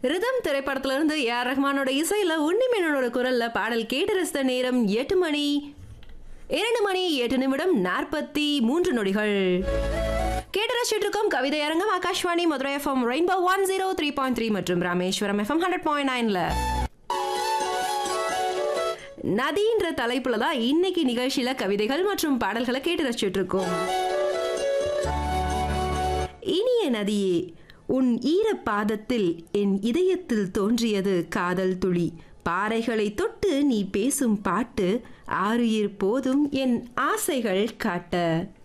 rhythm திரைப்படத்துல இருந்து AR ரஹ்மானோட இசையில உன்னிமேனோட குரல்ல பாடல் கேட்டு ரசித்த நேரம் எட்டு மணி இரண்டு மணி எட்டு நிமிடம் நாற்பத்தி மூன்று நொடிகள் கேட்டு ரசிச்சுட்டு இருக்கோம் கவிதை அரங்கம் Akashvani Madurai FM rainbow one zero three point three மற்றும் ராமேஸ்வரம் எஃப்எம் ஹண்ட்ரட் பாயிண்ட் நைன்ல நதின்ற தலைப்புல தான் இன்னைக்கு நிகழ்ச்சியில கவிதைகள் மற்றும் பாடல்களை கேட்டு ரசிச்சுட்டு இருக்கோம் இனிய நதியே உன் ஈரப்பாதத்தில் என் இதயத்தில் தோன்றியது காதல் துளி பாறைகளை தொட்டு நீ பேசும் பாட்டு ஆறுயிர் போதும் என் ஆசைகள் காட்ட